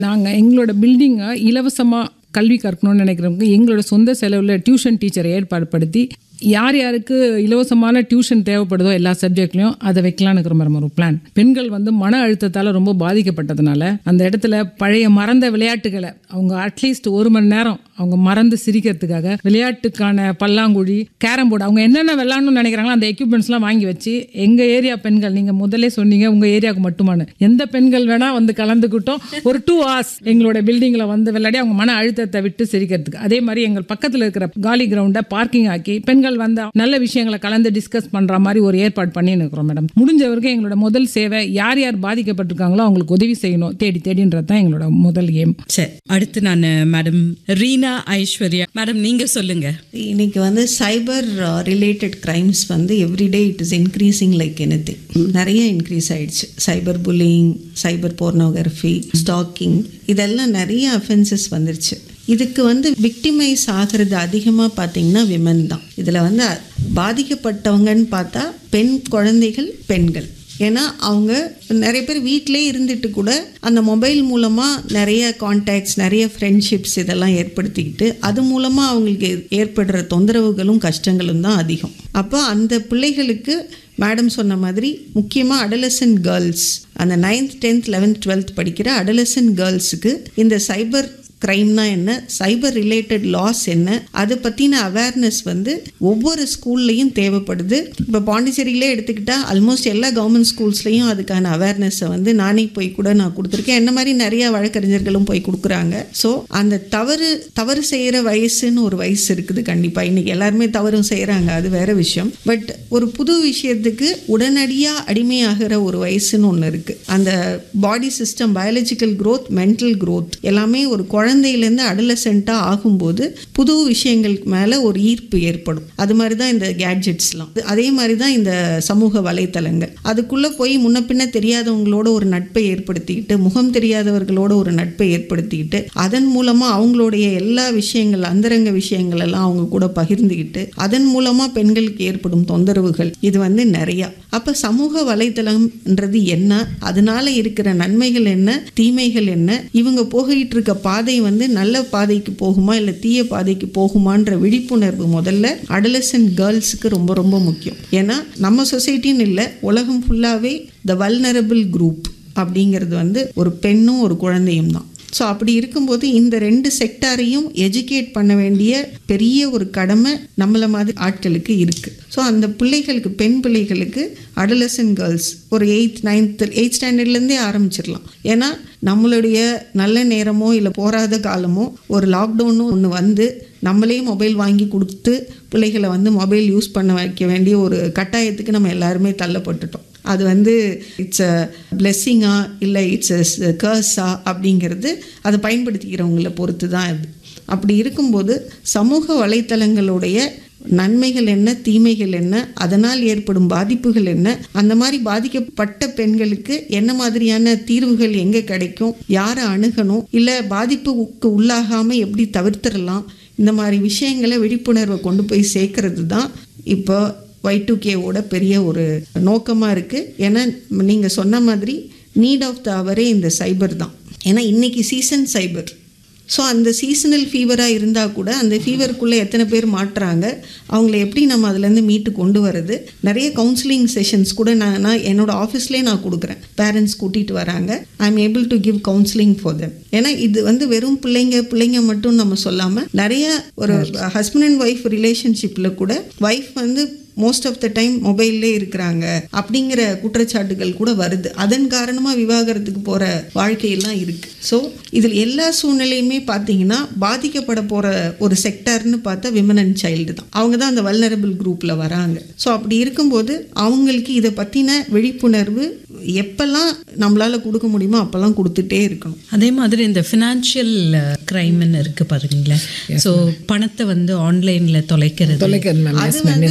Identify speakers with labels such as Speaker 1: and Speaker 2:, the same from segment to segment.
Speaker 1: நாங்கள் எங்களோட பில்டிங்கை இலவசமாக கல்வி கற்கணும்னு நினைக்கிறவங்க எங்களோட சொந்த செலவில் டியூஷன் டீச்சரை ஏற்பாடு படுத்தி யார் யாருக்கு இலவசமான டியூஷன் தேவைப்படுதோ எல்லா சப்ஜெக்ட்லையும் அதை வைக்கலான்னு இருக்கிற மாதிரி ஒரு பிளான் பெண்கள் வந்து மன அழுத்தத்தால் ரொம்ப பாதிக்கப்பட்டதுனால அந்த இடத்துல பழைய மறந்த விளையாட்டுகளை அவங்க அட்லீஸ்ட் ஒரு மணி நேரம் அவங்க மறந்து சிரிக்கிறதுக்காக விளையாட்டுக்கான பல்லாங்குழி கேரம் போர்டு அவங்க என்னென்ன விளையாடணும்னு நினைக்கிறாங்களோ அந்த எக்யூப்மெண்ட்ஸ்லாம் வாங்கி வச்சு எங்கள் ஏரியா பெண்கள் நீங்கள் முதல்ல சொன்னீங்க உங்கள் ஏரியாவுக்கு மட்டுமானு எந்த பெண்கள் வேணால் வந்து கலந்துக்கிட்டோம் ஒரு டூ ஹவர்ஸ் எங்களோட பில்டிங்கில் வந்து விளையாடி அவங்க மன அழுத்தத்தை விட்டு சிரிக்கிறதுக்கு அதே மாதிரி எங்கள் பக்கத்தில் இருக்கிற காலி கிரவுண்டை பார்க்கிங் ஆக்கி பெண்கள் வந்து நல்ல விஷயங்களை கலந்து டிஸ்கஸ் பண்ணுற மாதிரி ஒரு ஏற்பாடு பண்ணி இருக்கிறோம் மேடம் முடிஞ்ச வரைக்கும் எங்களோட முதல் சேவை யார் யார் பாதிக்கப்பட்டிருக்காங்களோ அவங்களுக்கு உதவி செய்யணும் தேடி தேடின்றது தான் எங்களோட முதல் ஏம்
Speaker 2: சரி அடுத்து நான் மேடம் ரீனா ஐஸ்வர்யா மேடம் நீங்க சொல்லுங்க
Speaker 3: இன்னைக்கு வந்து சைபர் ரிலேட்டட் கிரைம்ஸ் வந்து everyday it is increasing like any நிறைய இன்க்ரீஸ் ஆயிடுச்சு cyber bullying cyber pornography stalking இதெல்லாம் நிறைய அஃபென்சஸ் வந்துருச்சு இதுக்கு வந்து விக்டிமைஸ் ஆகிறது அதிகமாக பார்த்தீங்கன்னா விமன் தான் இதில் வந்து பாதிக்கப்பட்டவங்கன்னு பார்த்தா பெண் குழந்தைகள் பெண்கள் ஏன்னா அவங்க நிறைய பேர் வீட்டிலே இருந்துட்டு கூட அந்த மொபைல் மூலமாக நிறைய கான்டாக்ட்ஸ் நிறைய ஃப்ரெண்ட்ஷிப்ஸ் இதெல்லாம் ஏற்படுத்திக்கிட்டு அது மூலமாக அவங்களுக்கு ஏற்படுற தொந்தரவுகளும் கஷ்டங்களும் தான் அதிகம் அப்போ அந்த பிள்ளைகளுக்கு மேடம் சொன்ன மாதிரி முக்கியமாக அடலசன் கேர்ள்ஸ் அந்த நைன்த் டென்த் லெவன்த் டுவெல்த் படிக்கிற அடலசன் கேர்ள்ஸுக்கு இந்த சைபர் க்ரைம்னா என்ன சைபர் ரிலேட்டட் லாஸ் என்ன அதை பற்றின அவேர்னஸ் வந்து ஒவ்வொரு ஸ்கூல்லையும் தேவைப்படுது இப்போ பாண்டிச்சேரியிலே எடுத்துக்கிட்டால் ஆல்மோஸ்ட் எல்லா கவர்மெண்ட் ஸ்கூல்ஸ்லையும் அதுக்கான அவேர்னஸை வந்து நானே போய் கூட நான் கொடுத்துருக்கேன் என்ன மாதிரி நிறைய வழக்கறிஞர்களும் போய் கொடுக்குறாங்க ஸோ அந்த தவறு தவறு செய்கிற வயசுன்னு ஒரு வயசு இருக்குது கண்டிப்பாக இன்னைக்கு எல்லாருமே தவறும் செய்கிறாங்க அது வேற விஷயம் பட் ஒரு புது விஷயத்துக்கு உடனடியாக அடிமையாகிற ஒரு வயசுன்னு ஒன்று இருக்குது அந்த body system biological growth mental growth எல்லாமே ஒரு குழந்தையிலேருந்து அடலசென்ட்டாக ஆகும்போது புது விஷயங்களுக்கு மேலே ஒரு ஈர்ப்பு ஏற்படும் அது மாதிரி தான் இந்த கேட்ஜெட்ஸ்லாம் அதே மாதிரி தான் இந்த சமூக வலைத்தளங்கள் அதுக்குள்ளே போய் முன்ன பின்ன தெரியாதவங்களோட ஒரு நட்பை ஏற்படுத்திக்கிட்டு முகம் தெரியாதவர்களோட ஒரு நட்பை ஏற்படுத்திக்கிட்டு அதன் மூலமாக அவங்களுடைய எல்லா விஷயங்கள் அந்தரங்க விஷயங்கள் எல்லாம் அவங்க கூட பகிர்ந்துக்கிட்டு அதன் மூலமாக பெண்களுக்கு ஏற்படும் தொந்தரவுகள் இது வந்து நிறையா அப்போ சமூக வலைத்தளம்ன்றது என்ன அதனால இருக்கிற நன்மைகள் என்ன தீமைகள் என்ன இவங்க போகிட்டு இருக்க பாதை வந்து நல்ல பாதைக்கு போகுமா இல்லை தீய பாதைக்கு போகுமான்ற விழிப்புணர்வு முதல்ல அடலசன் கேர்ள்ஸுக்கு ரொம்ப ரொம்ப முக்கியம் ஏன்னா நம்ம சொசைட்டின்னு இல்லை உலகம் ஃபுல்லாகவே த வல்னரபிள் குரூப் அப்படிங்கிறது வந்து ஒரு பெண்ணும் ஒரு குழந்தையும் தான் ஸோ அப்படி இருக்கும்போது இந்த ரெண்டு செக்டாரையும் எஜுகேட் பண்ண வேண்டிய பெரிய ஒரு கடமை நம்மள மாதிரி ஆட்களுக்கு இருக்குது ஸோ அந்த பிள்ளைகளுக்கு பெண் பிள்ளைகளுக்கு அடலசன் கேர்ள்ஸ் ஒரு எயித் நைன்த் எயித் ஸ்டாண்டர்ட்லேருந்தே ஆரம்பிச்சிடலாம் ஏன்னா நம்மளுடைய நல்ல நேரமோ இல்லை போராத காலமோ ஒரு லாக்டவுனும் ஒன்று வந்து நம்மளே மொபைல் வாங்கி கொடுத்து பிள்ளைகளை வந்து மொபைல் யூஸ் பண்ண வைக்க வேண்டிய ஒரு கட்டாயத்துக்கு நம்ம எல்லாருமே தள்ளப்பட்டுட்டோம் அது வந்து இட்ஸ் அ பிளெஸ்ஸிங்கா இல்லை இட்ஸ் அ கர்ஸா அப்படிங்கிறது அதை பயன்படுத்திக்கிறவங்கள பொறுத்து தான் அது அப்படி இருக்கும்போது சமூக வலைத்தளங்களுடைய நன்மைகள் என்ன தீமைகள் என்ன அதனால் ஏற்படும் பாதிப்புகள் என்ன அந்த மாதிரி பாதிக்கப்பட்ட பெண்களுக்கு என்ன மாதிரியான தீர்வுகள் எங்கே கிடைக்கும் யாரை அணுகணும் இல்லை பாதிப்புக்கு உள்ளாகாமல் எப்படி தவிர்த்திடலாம் இந்த மாதிரி விஷயங்களை விழிப்புணர்வை கொண்டு போய் சேர்க்கறது தான் இப்போ ஒய் டூ கேவோட பெரிய ஒரு நோக்கமாக இருக்குது ஏன்னா நீங்கள் சொன்ன மாதிரி நீட் ஆஃப் த அவரே இந்த சைபர் தான் ஏன்னா இன்னைக்கு சீசன் சைபர் ஸோ அந்த சீசனல் ஃபீவராக இருந்தால் கூட அந்த ஃபீவருக்குள்ளே எத்தனை பேர் மாட்டுறாங்க அவங்கள எப்படி நம்ம அதுலேருந்து மீட்டு கொண்டு வர்றது நிறைய கவுன்சிலிங் செஷன்ஸ் கூட நான் நான் என்னோட ஆஃபீஸ்லேயே நான் கொடுக்குறேன் பேரண்ட்ஸ் கூட்டிகிட்டு வராங்க I am able to give counselling for them ஏன்னா இது வந்து வெறும் பிள்ளைங்க பிள்ளைங்க மட்டும் நம்ம சொல்லாமல் நிறைய ஒரு ஹஸ்பண்ட் அண்ட் ஒய்ஃப் ரிலேஷன்ஷிப்பில் கூட ஒய்ஃப் வந்து மோஸ்ட் ஆஃப் த டைம் மொபைல்லே இருக்கிறாங்க அப்படிங்கிற குற்றச்சாட்டுகள் கூட வருது அதன் காரணமாக விவாகரத்துக்கு போகிற வாழ்க்கையெல்லாம் இருக்குது ஸோ இதில் எல்லா சூழ்நிலையுமே பார்த்தீங்கன்னா பாதிக்கப்பட போகிற ஒரு செக்டர்னு பார்த்தா விமன் அண்ட் சைல்டு தான் அவங்க தான் அந்த வல்னரபிள் குரூப்பில் வராங்க ஸோ அப்படி இருக்கும்போது அவங்களுக்கு இதை பற்றின விழிப்புணர்வு எப்பெல்லாம் நம்மளால் கொடுக்க முடியுமோ அப்போல்லாம் கொடுத்துட்டே இருக்கணும்
Speaker 2: அதே மாதிரி இந்த ஃபினான்ஷியல் கிரைம்னு இருக்கு பாருங்களேன் ஸோ பணத்தை வந்து ஆன்லைனில் தொலைக்கிறது
Speaker 1: தொலைக்கிறது மேம்
Speaker 3: அது வந்து பேராசை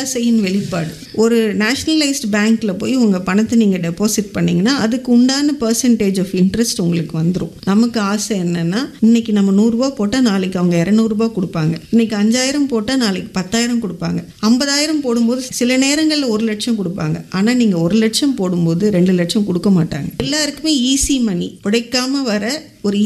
Speaker 3: பேராசையின் வெளிப்பாடு ஒரு நேஷ்னலைஸ்டு பேங்க்ல போய் உங்க பணத்தை நீங்க டெபாசிட் பண்ணீங்கன்னா அதுக்கு உண்டான பர்சன்டேஜ் ஆஃப் இன்ட்ரெஸ்ட் உங்களுக்கு வந்துடும் நமக்கு ஆசை என்னன்னா இன்னைக்கு நம்ம நூறுரூவா போட்டால் நாளைக்கு அவங்க இரநூறுபா கொடுப்பாங்க இன்னைக்கு அஞ்சாயிரம் போட்டால் நாளைக்கு பத்தாயிரம் கொடுப்பாங்க ஐம்பதாயிரம் போடும்போது சில நேரங்களில் ஒரு லட்சம் கொடுப்பாங்க ஆனால் நீங்கள் ஒரு லட்சம் போடும்போது ரெண்டு லட்சம் கொடுக்க மாட்டாங்க எல்லாருக்குமே ஈஸி மணி உடைக்காம வர ஒரு